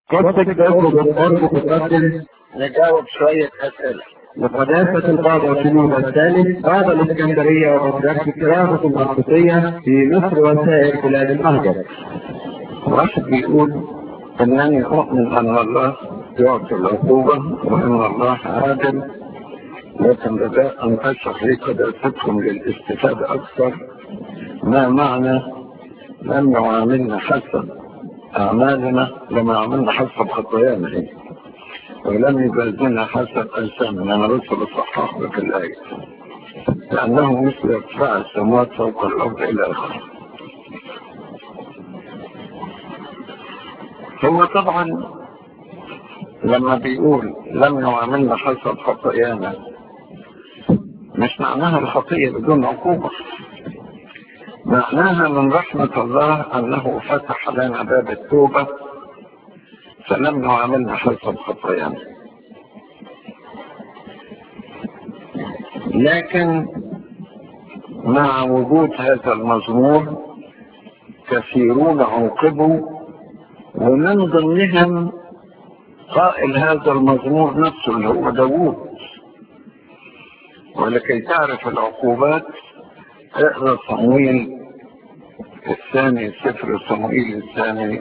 قد تجاوب الأرض تقدم نجاوب شوية أسئلة لقداسة القاضي شنود الثالث قاضي الإسكندرية ومدرسة الكراسة المرقسية في مصر وسائر بلاد المهجر. واحد بيقول إنني أؤمن أن الله يعطي العقوبة وأن الله عادل لكن بدأ أن أشرح لي قداستكم للاستفادة أكثر ما معنى لم يعاملنا حسب أعمالنا لما عملنا حسب خطايانا هي ولم يبازنا حسب أجسامنا أنا بس بصحح لك الآية لأنه مثل ارتفاع السماوات فوق الأرض إلى آخره هو طبعا لما بيقول لم يعاملنا حسب خطايانا مش معناها الخطية بدون عقوبة معناها من رحمة الله أنه فتح لنا باب التوبة فلم نعاملنا حسب خطايانا لكن مع وجود هذا المزمور كثيرون عوقبوا ومن ضمنهم قائل هذا المزمور نفسه اللي هو داوود ولكي تعرف العقوبات اقرا صمويل الثاني سفر صمويل الثاني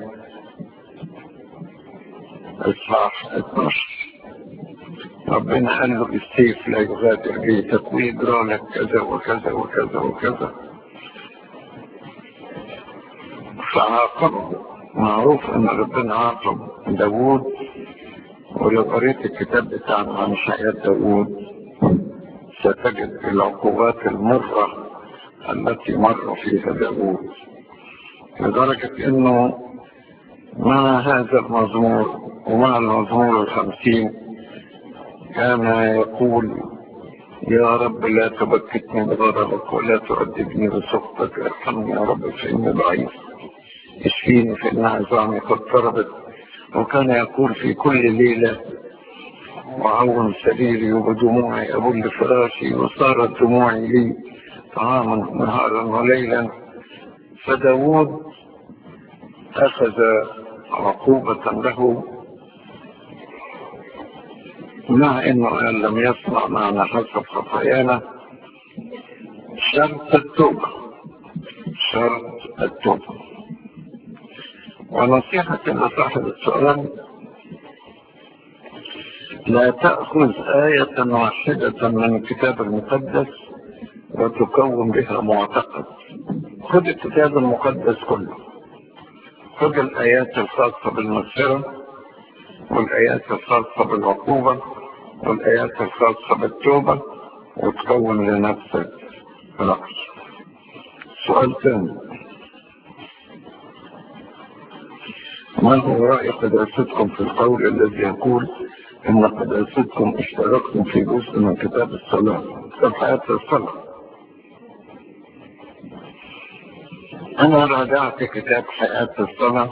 اصحاح 12 ربنا قال له السيف لا يغادر بيتك ويجرى لك كذا وكذا وكذا وكذا فعاقبه معروف ان ربنا عاقب داوود ولو قريت الكتاب بتاعنا عن حياة داوود ستجد العقوبات المرة التي مر فيها داوود لدرجة انه مع هذا المزمور ومع المزمور الخمسين كان يقول يا رب لا تبكتني بغضبك ولا تؤدبني بسخطك ارحمني يا رب فإني ضعيف اشفيني فإن عظامي قد ضربت وكان يقول في كل ليلة وعون سريري وبدموعي أبل فراشي وصارت دموعي لي طعاما نهارا وليلا فداود أخذ عقوبة له مع انه ان لم يصنع معنا حسب خطايانا شرط التوبة شرط التوبة ونصيحة لصاحب السؤال لا تأخذ آية واحدة من الكتاب المقدس وتكون بها معتقد خذ الكتاب المقدس كله خذ الآيات الخاصة بالمغفرة والآيات الخاصة بالعقوبة والآيات الخاصة بالتوبة وتكون لنفسك رأي سؤال ثاني ما هو رأي قداستكم في القول الذي يقول إن قداستكم اشتركتم في جزء من كتاب الصلاة كتاب حياة الصلاة أنا راجعت كتاب حياة الصلاة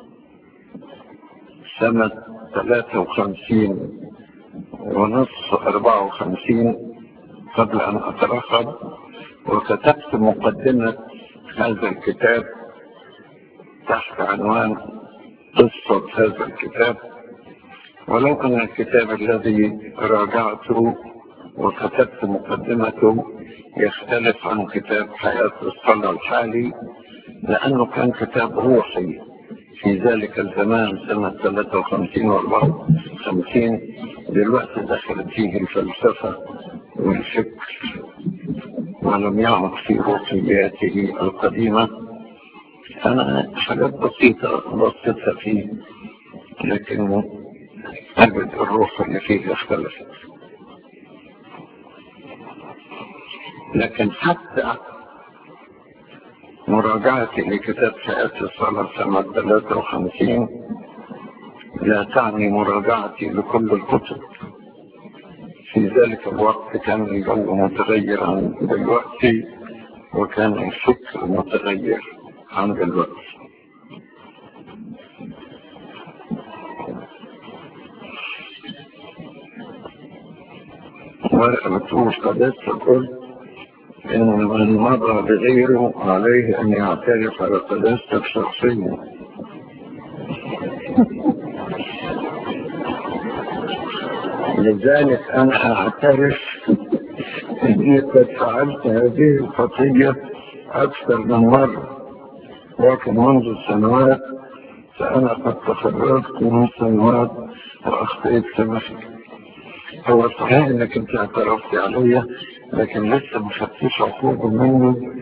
سنة 53 ونصف 54 قبل أن أترخب وكتبت مقدمة هذا الكتاب تحت عنوان قصة هذا الكتاب ولو أن الكتاب الذي راجعته وكتبت مقدمته يختلف عن كتاب حياة الصلاة الحالي لأنه كان كتاب روحي في ذلك الزمان سنة 53 و 54 دلوقتي دخلت فيه الفلسفة والفكر ولم يعمق في روحياته القديمة أنا حاجات بسيطة بسيطة فيه لكن أجد الروح اللي فيه اختلفت لكن حتى مراجعتي لكتاب حياة الصلاة سنة 53 لا تعني مراجعتي لكل الكتب في ذلك الوقت كان الجو متغير عن دلوقتي وكان الفكر متغير عن دلوقتي ورقة بتقول قداسة قلت إن من مضى بغيره عليه أن يعترف على قداستك شخصيا لذلك أنا أعترف أني قد فعلت هذه الخطية أكثر من مرة لكن منذ سنوات فأنا قد تفرغت من سنوات وأخطيت سمحت هو صحيح انك انت اعترفتي عليا لكن لسه ما خدتيش عقوبه مني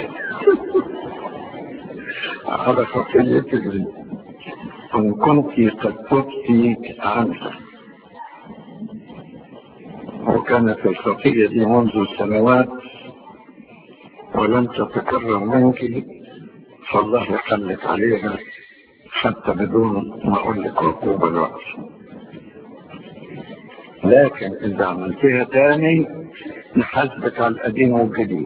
على خطيتك دي ان كنت قد تبتي عنها وكانت الخطية دي منذ سنوات ولم تتكرر منك فالله يحلك عليها حتى بدون ما اقول لك عقوبة الوقت لكن اذا عملتها تاني نحاسبك على القديم والجديد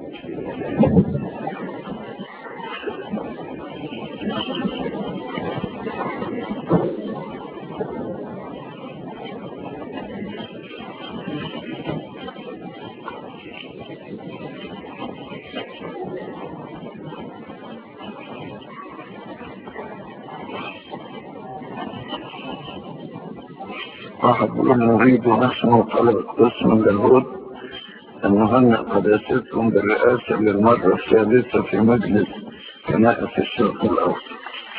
واحد يقول نريد نحن طلب قسم اليهود أن نهنئ قداستهم بالرئاسة للمرة الثالثة في مجلس كنائس الشرق الأوسط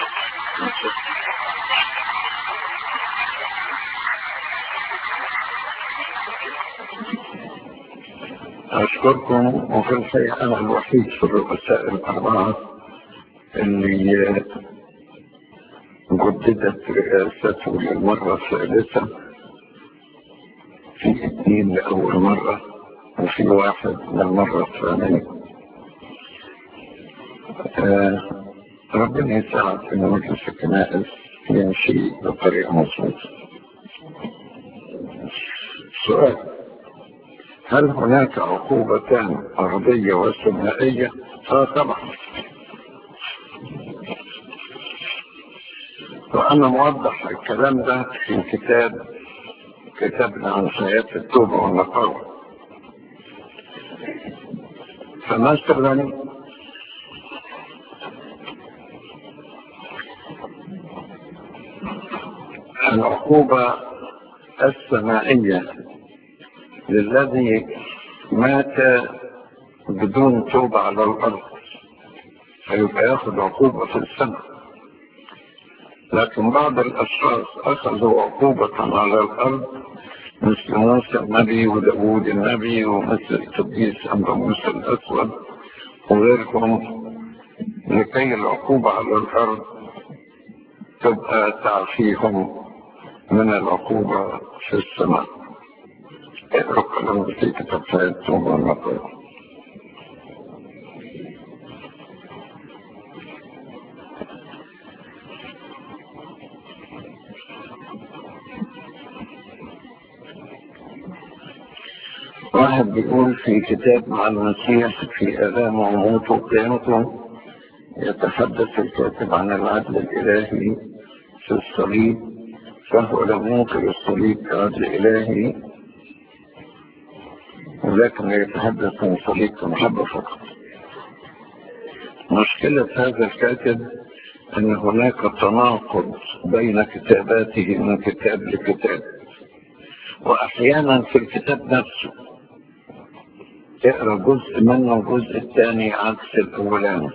أشكركم وفي الحقيقة أنا الوحيد في الرؤساء الأربعة اللي جددت رئاسته للمرة الثالثة في اثنين لأول مرة وفي واحد للمرة الثانية آه ربنا يساعد في مجلس الكنائس يمشي بطريقة مظبوطة سؤال هل هناك عقوبتان أرضية وسمائية؟ اه طبعا وأنا موضح الكلام ده في كتاب كتابنا عن حياة التوبة والنقاوة فمثلا العقوبة السمائية للذي مات بدون توبة على الأرض فيبقى ياخد عقوبة في السماء لكن بعض الأشخاص أخذوا عقوبة على الأرض مثل موسى النبي وداود النبي ومثل القديس أمر موسى الأسود وغيرهم لكي العقوبة على الأرض تبقى تعفيهم من العقوبة في السماء اقرأ كلام في كتاب سيدتم والنقل واحد بيقول في كتاب مع المسيح في آلام وموته وقيامته يتحدث الكاتب عن العدل الإلهي في الصليب فهو لم ينكر الصليب كعدل إلهي ولكن يتحدث عن صليب كمحبة فقط مشكلة هذا الكاتب أن هناك تناقض بين كتاباته من كتاب لكتاب وأحيانا في الكتاب نفسه تقرا جزء منه والجزء الثاني عكس الاولاني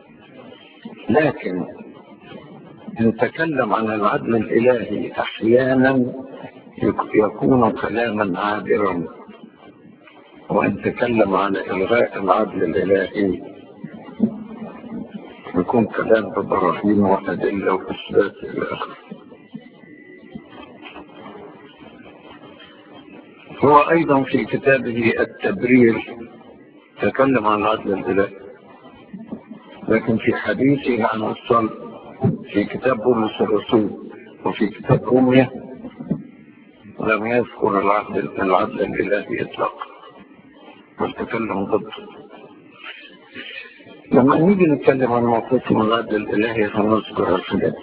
لكن ان تكلم عن العدل الالهي احيانا يكون كلاما عابرا وان تكلم عن الغاء العدل الالهي يكون كلام ببراهين وادله واثبات الى اخره هو أيضا في كتابه التبرير تكلم عن العدل الإلهي لكن في حديثه عن الصلب في كتاب بولس الرسول وفي كتاب روميا لم يذكر العدل, العدل الإلهي إطلاقا بل تكلم ضده لما نيجي نتكلم عن موقف من العدل الإلهي هنذكر الحاجات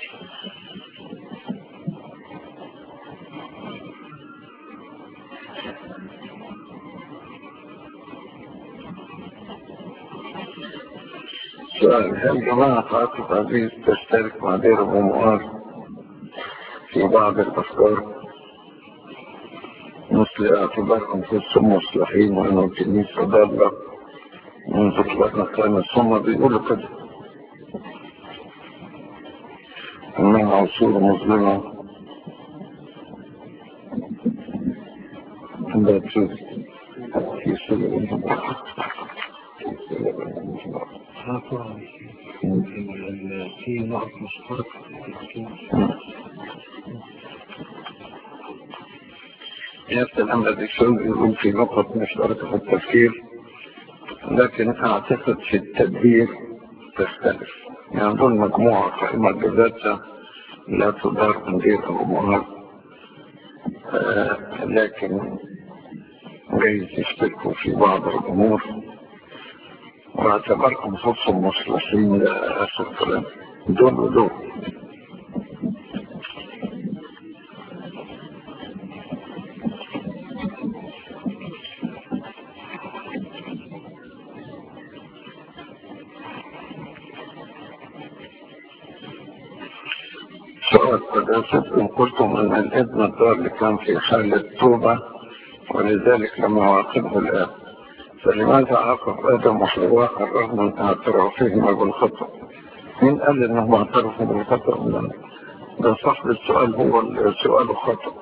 سؤال هل جماعة عاطف عزيز تشترك مع دير أبو مؤار في بعض الأفكار؟ مثل اعتبار أنفسهم مصلحين وأنه كنيسة ضالة منذ كبرنا كان ثم بيقولوا كده إنها عصور مظلمة لا تجوز في سبيل في نقط مشتركة نفس الأمر الدكتور يقول في نقط مشتركة في التفكير لكن أعتقد في التدبير تختلف يعني دول مجموعة قائمة بذاتها لا تدار من غير أمورها آه لكن جايز يشتركوا في بعض الأمور واعتبر أنفسهم مصلحين لا آخر كلام دول ودول سؤال قداستكم قلتم أن الابن الضال كان في حالة توبة ولذلك لم يعاقبه الآب فلماذا عاقب آدم وحواء الرغم من اعترافهما بالخطأ؟ مين قال انهم اعترفوا بالخطأ؟ لا. ده صاحب السؤال هو السؤال خطأ.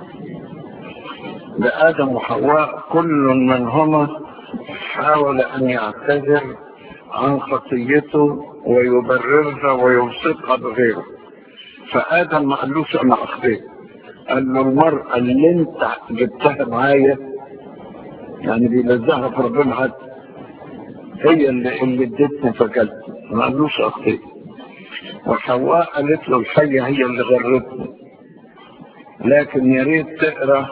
ده آدم وحواء كل منهما حاول أن يعتذر عن خطيته ويبررها ويوثقها بغيره. فآدم ما قالوش أنا أخطيت. قال له المرأة اللي أنت جبتها معايا يعني بيلزقها في ربنا حد هي اللي اللي ادتني فكلت ما قالوش اخطيت وحواء قالت له الحية هي اللي غرتني لكن يا ريت تقرا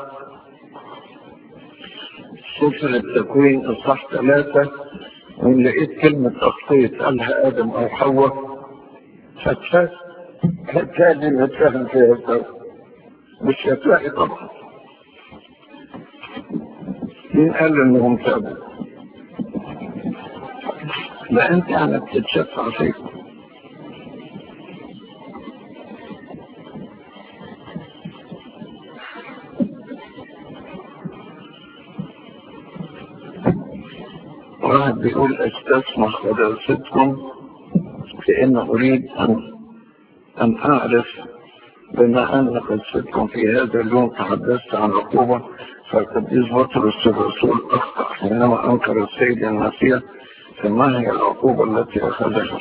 سفر التكوين اصحاح ثلاثة وان لقيت كلمة اخطيت قالها ادم او حواء فتفاس هتلاقي نتفاهم فيها سوا مش هتلاقي طبعا مين قال انهم تابوا لا انت يعني بتتشفع فيك واحد بيقول استسمح قداستكم في ان اريد ان ان اعرف بما ان قدستكم في هذا اليوم تحدثت عن عقوبه فالقديس بطرس الرسول اخطا حينما انكر السيد المسيح فما هي العقوبه التي اخذها؟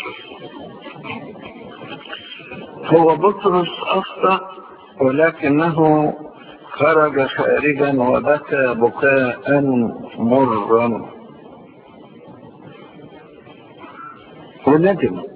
هو بطرس اخطا ولكنه خرج خارجا وبكى بكاء مرا وندم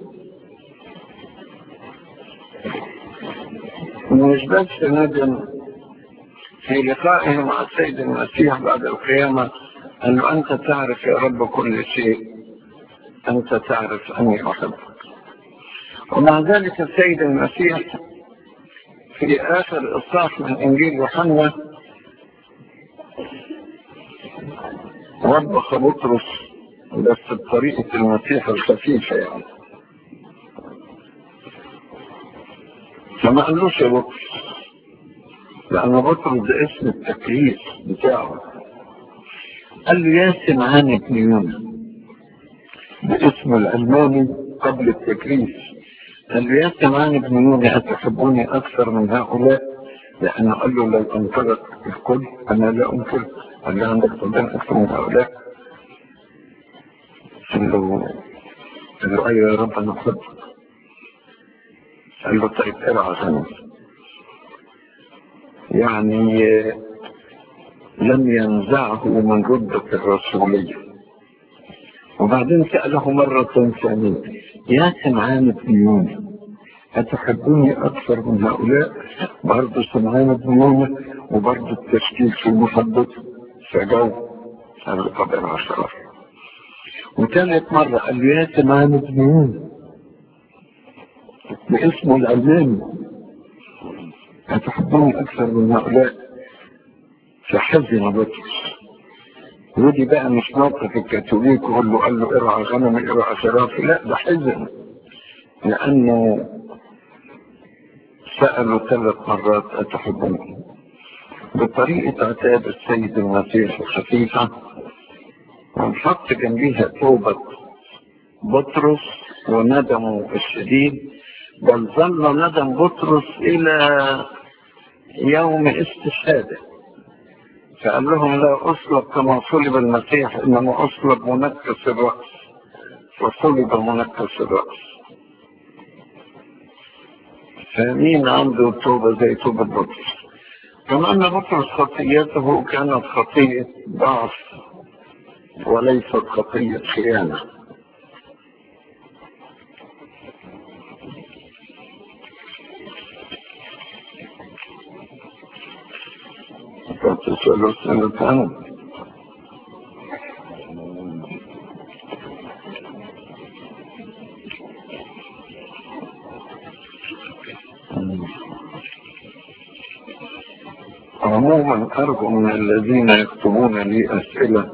مش بس ندم في لقائه مع السيد المسيح بعد القيامة أنه أنت تعرف يا رب كل شيء أنت تعرف أني أحبك ومع ذلك السيد المسيح في آخر إصحاح من إنجيل يوحنا وبخ بطرس بس بطريقة المسيح الخفيفة يعني فما قالوش يا بطرس لأن بطرس ده اسم التكليف بتاعه قال له يا سمعان ابن يونا باسم الألماني قبل التكليف قال له يا سمعان ابن يونا أتحبوني أكثر من هؤلاء لأنه قال له لو أنكرت الكل أنا لا أنكر قال له عندك صدام أكثر من هؤلاء قال له قال له أيوة يا رب أنا أحبك قال له طيب ارعى غنم يعني لم ينزعه من رتبة الرسولية وبعدين سأله مرة ثانية يا سمعان بن يونا أتحبوني أكثر من هؤلاء برضه سمعان بن يونا وبرضه التشكيل في المحبة فجاوب قال له طب أنا عشرة وثالث مرة قال له يا سمعان بن يونا باسمه الألماني أتحبوني أكثر من هؤلاء فحزن بطرس ودي بقى مش موقف الكاثوليك وقال له قال له ارعى غنمي ارعى شرافي لا ده حزن لأنه سأله ثلاث مرات أتحبوني بطريقة عتاب السيد المسيح الخفيفة ونحط جنبيها توبة بطرس وندمه الشديد بل ظل ندم بطرس إلى يوم استشهاده فقال لهم لا أصلب كما صلب المسيح إنما أصلب منكس الرأس فصلب منكس الرأس فمين عنده توبة زي توبة بطرس كما أن بطرس خطيته كانت خطية ضعف وليست خطية خيانة تسألوا سنة ثانية عموما أرجو من الذين يكتبون لي أسئلة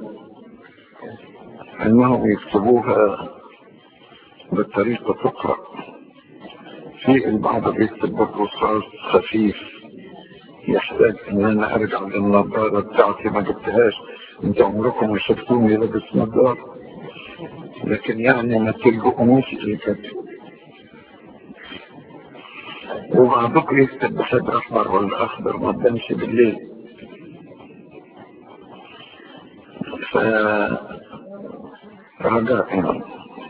أنهم يكتبوها بطريقة تقرأ في البعض بيكتب بالرصاص خفيف يحتاج ان انا ارجع للنظارة بتاعتي ما جبتهاش انت عمركم ما شفتوني لابس نظارة لكن يعني ما تلجؤونيش الكتب وبعضكم يكتب بحبر احمر ولا اخضر ما تبانش بالليل ف رجاء يعني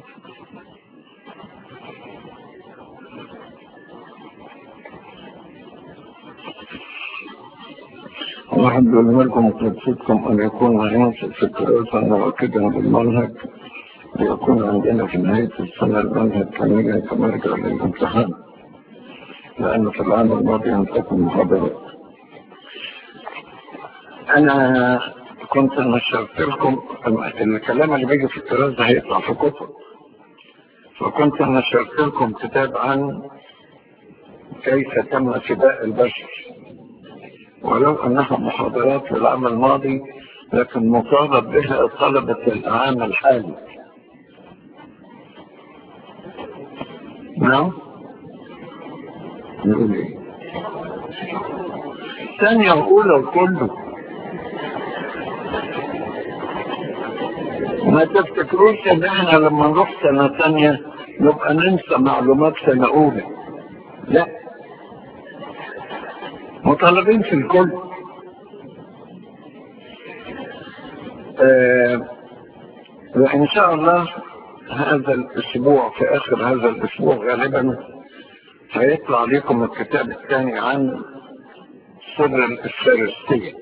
واحد بيقول لكم قدستكم أن يكون عناصر في الدراسة مؤكدا بالمنهج ويكون عندنا في نهاية السنة المنهج كاملا كمرجع للامتحان لأن في العام الماضي انتقل محاضرات أنا كنت نشرت لكم الكلام اللي بيجي في الدراسة هيطلع في كتب فكنت نشرت لكم كتاب عن كيف تم فداء البشر ولو أنها محاضرات للعام الماضي لكن مطالب بها طلبة العام الحالي نعم نقول ايه ثانية أولى وكله ما تفتكروش ان احنا لما نروح سنة ثانية نبقى ننسى معلومات سنة أولى لا مطالبين في الكل آه وإن شاء الله هذا الأسبوع في آخر هذا الأسبوع غالبا هيطلع لكم الكتاب الثاني عن سر الفارسية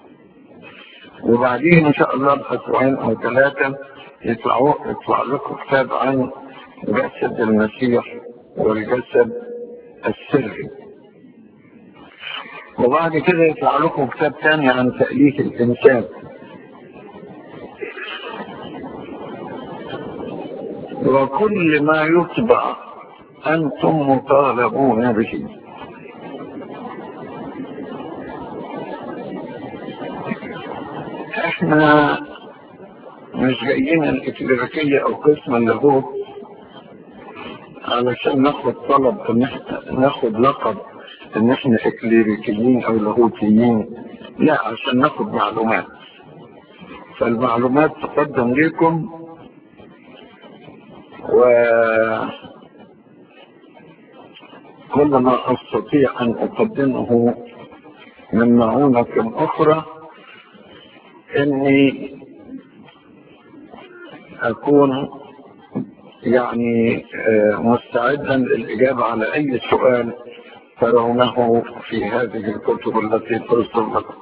وبعدين إن شاء الله بأسبوعين أو ثلاثة يطلعوا يطلع لكم كتاب عن جسد المسيح والجسد السري وبعد كده يطلع لكم كتاب تاني عن تأليف الإنسان وكل ما يطبع أنتم مطالبون به احنا مش جايين الإكليريكية أو قسم اللاهوت علشان ناخد طلب ان احنا ناخد لقب ان احنا اكليريكيين او لاهوتيين لا عشان ناخد معلومات فالمعلومات تقدم لكم و كل ما استطيع ان اقدمه من معونة اخرى اني اكون يعني مستعدا للاجابة على اي سؤال ترونه في هذه الكتب التي ترسل لكم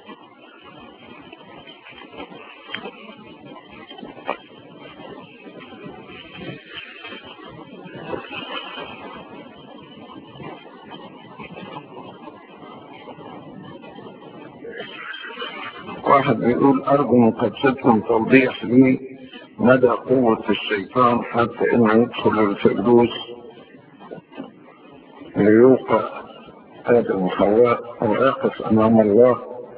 واحد بيقول أرجو من قدستكم توضيح لي مدى قوة الشيطان حتى إنه يدخل الفردوس ليوقع آدم وحواء ويقف أمام الله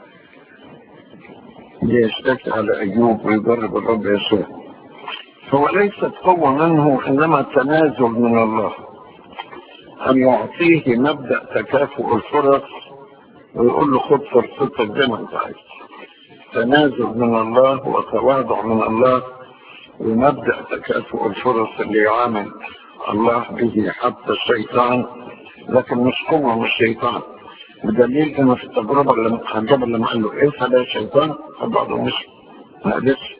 ليشتكي على أيوب ويجرب الرب يسوع هو ليست قوة منه إنما تنازل من الله أن يعطيه مبدأ تكافؤ الفرص ويقول له خد فرصتك زي ما انت عايز تنازل من الله وتواضع من الله ومبدأ تكافؤ الفرص اللي يعامل الله به حتى الشيطان لكن مش قوة مش شيطان بدليل انه في التجربة اللي الجبل لما قال له ايه هذا الشيطان فبعضه مش ما قدرش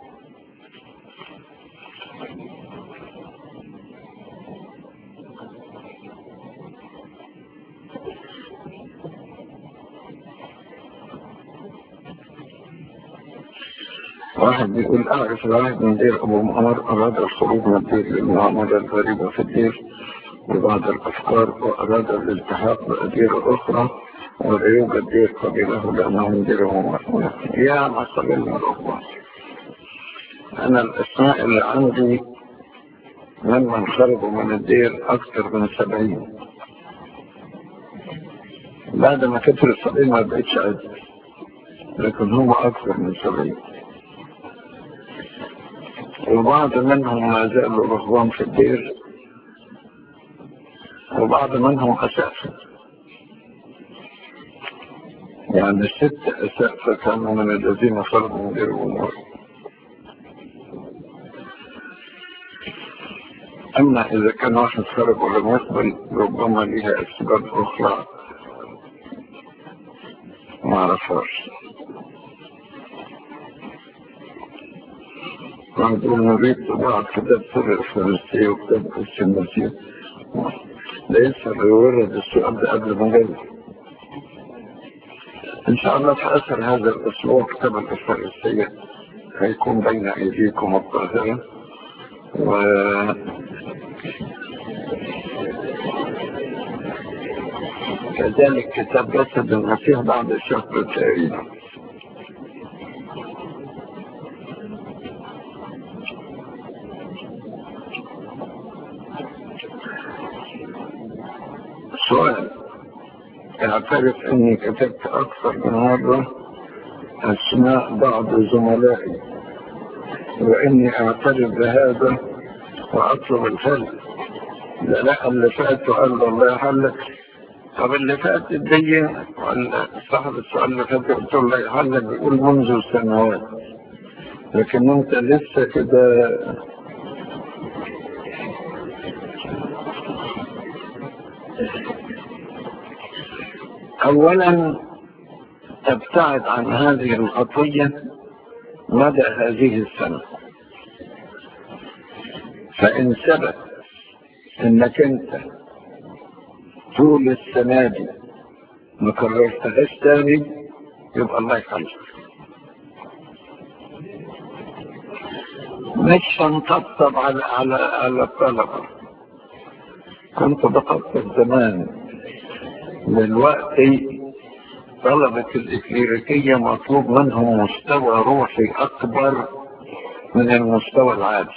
واحد بيقول أعرف الواحد من دير أبو معمر أراد الخروج من الدير للمعاملة الغريبة في الدير وبعض الأفكار وأراد الالتحاق بأدير أخرى ولا يوجد دير قبيله لأنهم دير عمر يا معصب المرأة أنا الأسماء اللي عندي ممن خرجوا من الدير أكثر من سبعين بعد ما كتر السبعين ما بقتش عدد لكن هم أكثر من سبعين وبعض منهم ما زالوا رهبان في الدير وبعض منهم أسافة يعني ست أسافة كانوا من الذين خرجوا من دير الأمور أما إذا كان واحد خرج ولم يقبل ربما لها أسباب أخرى ما أعرفهاش وعندما نريد طباعة كتاب سر الفارسية وكتاب قدس المسيح ليس يورد السؤال ده قبل ما جاي إن شاء الله في آخر هذا الأسبوع كتاب الفارسية هيكون بين أيديكم الظاهرة و كذلك كتاب جسد المسيح بعد شهر تقريبا سؤال اعترف اني كتبت اكثر من مرة اسماء بعض زملائي واني اعترف بهذا واطلب الحل لا لا اللي فات وقال له الله يحلك طب اللي فات دي ولا صاحب السؤال اللي فات قلت له الله يحلك بيقول منذ سنوات لكن انت لسه كده اولا تبتعد عن هذه الخطية مدى هذه السنة فإن ثبت إنك أنت طول السنة دي ما كررتهاش تاني يبقى الله يخليك مش هنطبطب على على على الطلبة كنت بطبطب زمان دلوقتي طلبة الإكليريكية مطلوب منهم مستوى روحي أكبر من المستوى العادي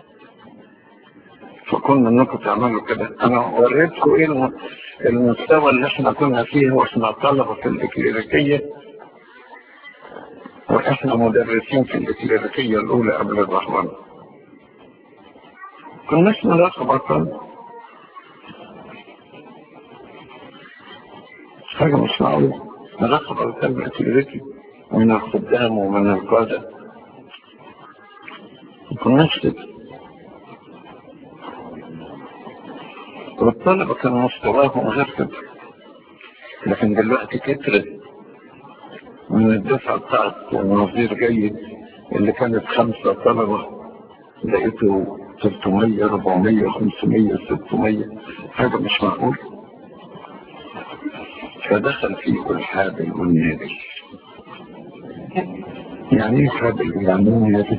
فكنا انكم تعملوا كده انا وريتكم ايه المستوى اللي احنا كنا فيه واحنا طلبة في الإكليريكية واحنا مدرسين في الإكليريكية الأولى قبل الرحمن كناش نراقب أصلا حاجة مش معقولة نراقب الكلب الإكليريكي من الخدام ومن القادة ما كناش كده والطلبة كان مستواهم غير كده لكن دلوقتي كترت من الدفعة بتاعت نظير جيد اللي كانت خمسة طلبة لقيته 300 400 500 600 حاجة مش معقول فدخل فيه الحابل والنادي يعني ايه حابل يعني ايه نادي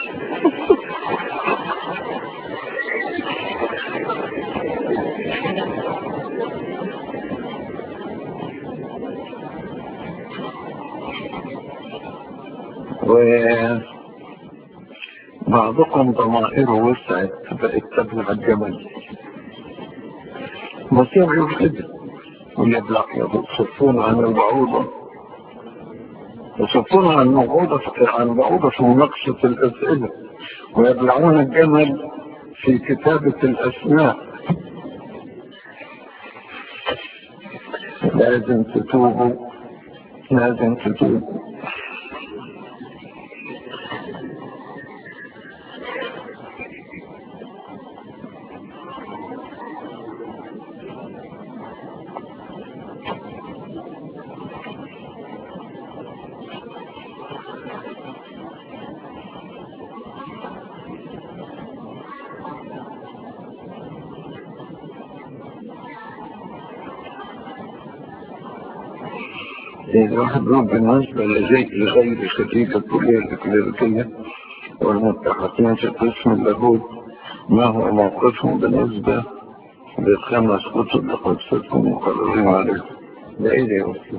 وبعضكم ضمائره وسعت بقت تبلغ الجمل مصير يوم كده ويبلغ يصفون عن البعوضة يصفون عن البعوضة عن البعوضة في مناقشة الأسئلة ويبلعون الجمل في كتابة الأسماء لازم تتوبوا لازم تتوبوا الواحد يقول بالنسبة لزي لغير خريج الكلية الإكليريكية والمتحدين في قسم اللاهوت ما هو موقفهم بالنسبة للخمس كتب اللي قدستهم مقررين عليهم ده ايه ده يا أستاذ؟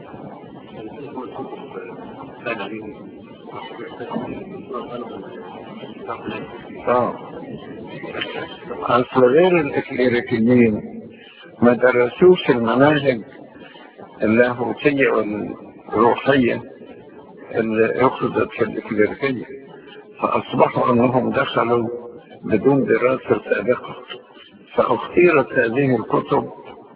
اه اصل غير الإكليريكيين ما درسوش المناهج اللاهوتية والروحية اللي أخذت في الإكليريكية فأصبحوا أنهم دخلوا بدون دراسة سابقة فاختيرت هذه الكتب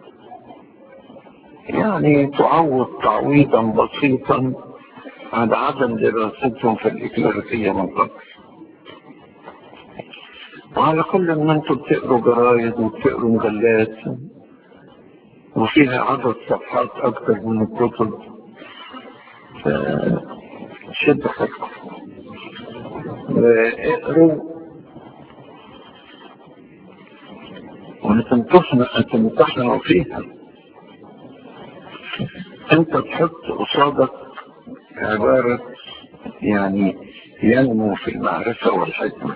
يعني تعوض تعويضا بسيطا عن عدم دراستهم في الإكليريكية من قبل وعلى كل ما انتم بتقروا جرايد وبتقروا مجلات وفيها عدد صفحات أكثر من الكتب شد حيلكم واقروا وهتمتحنوا هتمتحنوا فيها انت تحط قصادك عبارة يعني ينمو في المعرفة والحكمة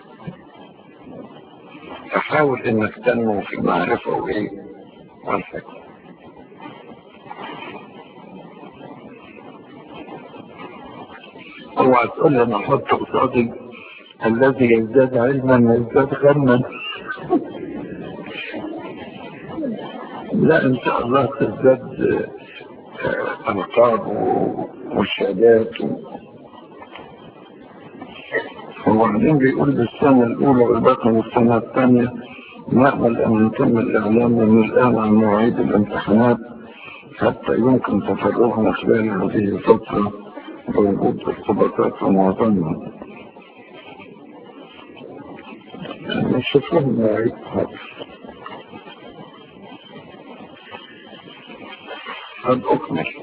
فحاول انك تنمو في المعرفة وايه والحكمة اوعى تقول لي انا احط قصادي الذي يزداد علما يزداد غما لا ان شاء الله تزداد القاب والشهادات وبعدين بيقول بالسنة الأولى والباقي من السنة الثانية نأمل أن يتم الإعلام من الآن عن مواعيد الامتحانات حتى يمكن تفرغنا خلال هذه الفترة بوجود ارتباطات ومعظمها نشوف لهم مواعيد قد أكمل